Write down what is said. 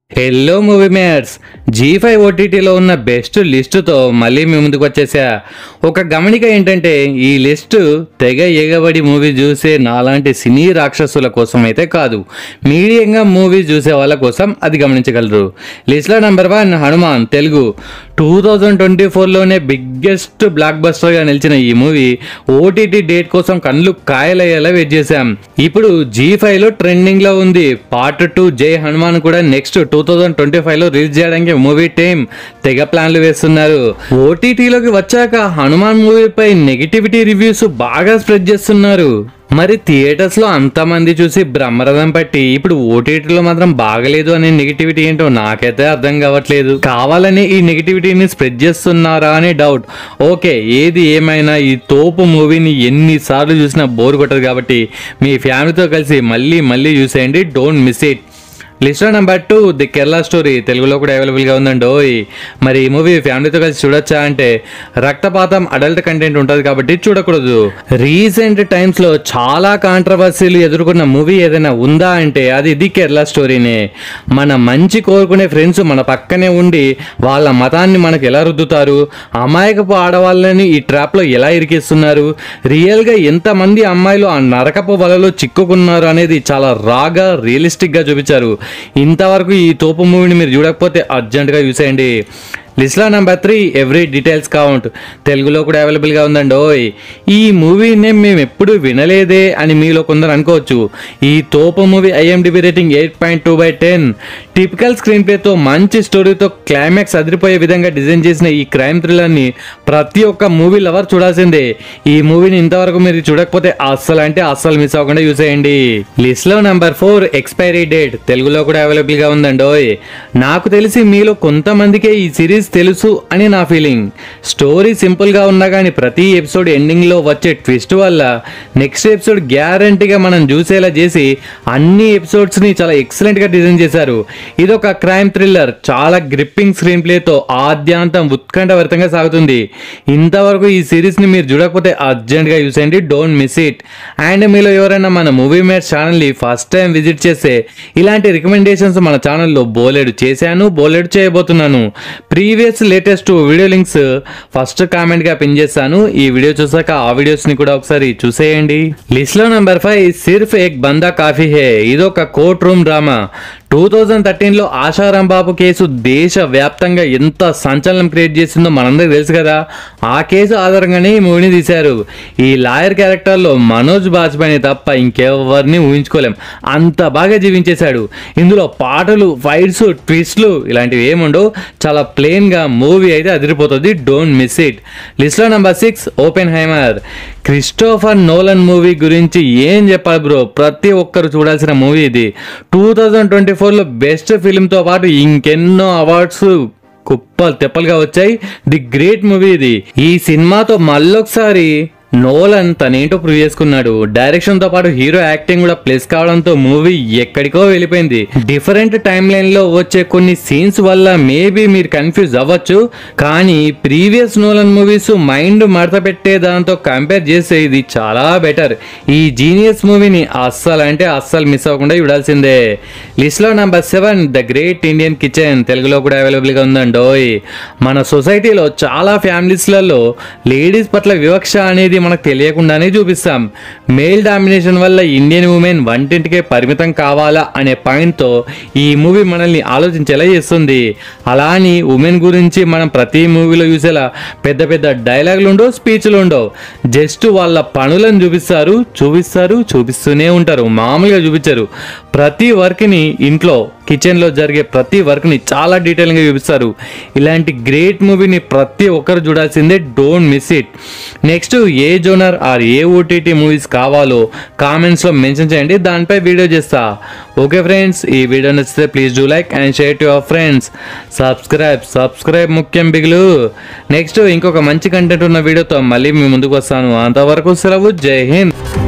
hello movie mayors ZEE five ఓటీటీలో ఉన్న best లిస్టుతో మళ్ళీ మీ ముందుకు వచ్చేసా ఒక గమనిక ఏంటంటే ఈ లిస్టు తెగ ఎగబడి మూవీ చూసే నాలాంటి సినీ రాక్షసుల కోసం అయితే కాదు మీడియంగా మూవీ చూసే వాళ్ళ కోసం అది గమనించగలరు లిస్ట్లో number one Hanuman Telugu two thousand twenty ఫోర్లోనే బిగ్గెస్ట్ బ్లాక్ బస్టర్గా నిలిచిన ఈ మూవీ ఓటీటీ డేట్ కోసం కళ్ళు కాయలయ్యేలా వెయిట్ చేశాం ఇప్పుడు జీ ఫైవ్లో ట్రెండింగ్లో ఉంది పార్ట్ టూ జై హనుమాన్ కూడా నెక్స్ట్ టూ థౌజండ్ ట్వంటీ ఫైవ్లో రిలీజ్ చేయడానికి మూవీ టీమ్ తెగ ప్లాన్లు వేస్తున్నారు ఓటీటీలోకి వచ్చాక హనుమాన్ మూవీపై నెగిటివిటీ రివ్యూస్ బాగా స్ప్రెడ్ చేస్తున్నారు మరి థియేటర్స్ లో అంతమంది చూసి బ్రహ్మరథం పట్టి ఇప్పుడు ఓటీటీలో మాత్రం బాగలేదు అనే నెగిటివిటీ ఏంటో నాకైతే అర్థం కావట్లేదు కావాలని ఈ నెగిటివిటీని స్ప్రెడ్ చేస్తున్నారా అనే డౌట్ ఓకే ఏది ఏమైనా ఈ తోపు మూవీని ఎన్నిసార్లు చూసినా బోర్ కొట్టదు కాబట్టి మీ ఫ్యామిలీతో కలిసి మళ్ళీ మళ్ళీ చూసేయండి డోంట్ మిస్ ఇట్ లిస్ట్లో number two the Kerala story తెలుగులో కూడా అవైలబుల్గా ఉందండి ఓయ్ మరి ఈ మూవీ ఫ్యామిలీతో కలిసి చూడొచ్చా అంటే రక్తపాతం అడల్ట్ కంటెంట్ ఉంటుంది కాబట్టి చూడకూడదు రీసెంట్ టైమ్స్లో చాలా కాంట్రవర్సీలు ఎదుర్కొన్న మూవీ ఏదైనా ఉందా అంటే అది ది కేరళ స్టోరీనే మన మంచి కోరుకునే ఫ్రెండ్స్ మన పక్కనే ఉండి వాళ్ళ మతాన్ని మనకు ఎలా రుద్దుతారు అమాయకపు ఆడవాళ్ళని ఈ ట్రాప్లో ఎలా ఇరికిస్తున్నారు రియల్గా ఎంతమంది అమ్మాయిలు ఆ నరకపు వలలో చిక్కుకున్నారు అనేది చాలా రాగా రియలిస్టిక్గా చూపించారు ఇంతవరకు ఈ తోపు మూవీని మీరు చూడకపోతే అర్జెంటుగా చూసేయండి లిస్ట్లో number three every details count తెలుగులో కూడా అవైలబుల్గా ఉందండి ఓయ్ ఈ మూవీని మేము ఎప్పుడు వినలేదే అని మీలో కొందరు అనుకోవచ్చు ఈ తోపు movie IMDb rating eight point two by ten typical screen ప్లేతో మంచి స్టోరీతో క్లైమాక్స్ అదిరిపోయే విధంగా డిజైన్ చేసిన ఈ క్రైమ్ థ్రిల్లర్ని ప్రతి ఒక్క మూవీ లవర్ చూడాల్సిందే ఈ మూవీని ఇంతవరకు మీరు చూడకపోతే అస్సలు అంటే అస్సలు మిస్ అవ్వకుండా చూసేయండి లిస్ట్లో నెంబర్ ఫోర్ ఎక్స్పైరీ డేట్ తెలుగులో కూడా అవైలబుల్గా ఉందండి ఓయ్ నాకు తెలిసి మీలో కొంతమందికే ఈ సిరీస్ తెలుసు అని నా ఫీలింగ్ స్టోరీ సింపుల్గా ఉన్నా కానీ ప్రతి ఎపిసోడ్ ఎండింగ్లో వచ్చే ట్విస్ట్ వల్ల నెక్స్ట్ ఎపిసోడ్ గ్యారంటీగా మనం చూసేలా చేసి అన్ని ఎపిసోడ్స్ని చాలా ఎక్సలెంట్గా డిజైన్ చేశారు ఇది ఒక క్రైమ్ థ్రిల్లర్ చాలా గ్రిప్పింగ్ స్క్రీన్ ప్లేతో ఆద్యాంతం ఉత్కంఠభరితంగా సాగుతుంది ఇంతవరకు ఈ సిరీస్ని మీరు చూడకపోతే అర్జెంట్గా చూసేయండి డోంట్ మిస్ ఇట్ అండ్ మీలో ఎవరైనా మన మూవీ మేట్ ఛానల్ని ఫస్ట్ టైం విజిట్ చేస్తే ఇలాంటి రికమెండేషన్స్ మన ఛానల్లో బోలెడు చేశాను బోలెడు చేయబోతున్నాను previous latest video links first కామెంట్గా పిన్ చేస్తాను ఈ వీడియో చూసాక ఆ వీడియోస్ని కూడా ఒకసారి చూసేయండి లిస్ట్లో నెంబర్ ఫైవ్ సిర్ఫ్ ఏక్ బందా కాఫీ హే ఇదొక court room drama two thousand థర్టీన్లో ఆశారాం బాబు కేసు దేశవ్యాప్తంగా ఎంత సంచలనం క్రియేట్ చేసిందో మనందరికి తెలుసు కదా ఆ కేసు ఆధారంగానే ఈ మూవీని తీశారు ఈ లాయర్ క్యారెక్టర్లో మనోజ్ బాజ్పాయిని తప్ప ఇంకెవరిని ఊహించుకోలేం అంత బాగా జీవించేశాడు ఇందులో పాటలు ఫైట్స్ ట్విస్ట్లు ఇలాంటివి ఏముండవు చాలా ప్లెయిన్గా మూవీ అయితే అదిరిపోతుంది డోంట్ మిస్ ఇట్ లిస్ట్లో number six Oppenheimer Christopher Nolan movie గురించి ఏం చెప్పాలి బ్రో ప్రతి ఒక్కరు చూడాల్సిన మూవీ ఇది టూ థౌజండ్ ట్వంటీ ఫోర్లో బెస్ట్ ఫిల్మ్తో పాటు ఇంకెన్నో అవార్డ్స్ కుప్పలు తెప్పలుగా వచ్చాయి ది గ్రేట్ మూవీ ఇది ఈ సినిమాతో మళ్ళొకసారి నోలన్ తనేంటో ప్రూవ్ చేసుకున్నాడు డైరెక్షన్ తో పాటు హీరో యాక్టింగ్ కూడా ప్లస్ కావడంతో మూవీ ఎక్కడికో వెళ్ళిపోయింది డిఫరెంట్ టైం లైన్ లో వచ్చే కొన్ని సీన్స్ వల్ల మేబీ మీరు కన్ఫ్యూజ్ అవ్వచ్చు కానీ ప్రీవియస్ నోలన్ మూవీస్ మైండ్ మడత పెట్టే దాంతో కంపేర్ చేస్తే ఇది చాలా బెటర్ ఈ జీనియస్ మూవీని అస్సలు అంటే అస్సలు మిస్ అవ్వకుండా చూడాల్సిందే లిస్ట్ లో number seven the great Indian kitchen తెలుగులో కూడా అవైలబుల్ గా ఉందండోయ్ మన సొసైటీలో చాలా ఫ్యామిలీస్లలో లేడీస్ పట్ల వివక్ష అనేది మనకు తెలియకుండానే చూపిస్తాం మేల్ డామినేషన్ వల్ల ఇండియన్ ఉమెన్ వంటింటికే పరిమితం కావాలా అనే పాయింట్తో ఈ మూవీ మనల్ని ఆలోచించేలా చేస్తుంది అలా అని ఉమెన్ గురించి మనం ప్రతి మూవీలో చూసేలా పెద్ద పెద్ద డైలాగులు ఉండవు స్పీచ్లు ఉండవు జస్ట్ వాళ్ళ పనులను చూపిస్తారు చూపిస్తారు చూపిస్తూనే ఉంటారు మామూలుగా చూపించారు ప్రతి వర్క్ని ఇంట్లో కిచెన్లో జరిగే ప్రతి వర్క్ని చాలా డీటెయిల్గా చూపిస్తారు ఇలాంటి గ్రేట్ మూవీని ప్రతి ఒక్కరు చూడాల్సిందే don't miss it next a genre or a OTT movies కావాలో కామెంట్స్లో మెన్షన్ చేయండి దానిపై వీడియో చేస్తా ఓకే ఫ్రెండ్స్ ఈ వీడియో నచ్చితే please do like and share to your friends subscribe subscribe ముఖ్యం బిగులు నెక్స్ట్ ఇంకొక మంచి కంటెంట్ ఉన్న వీడియోతో మళ్ళీ మీ ముందుకు వస్తాను అంతవరకు సెలవు జై హింద్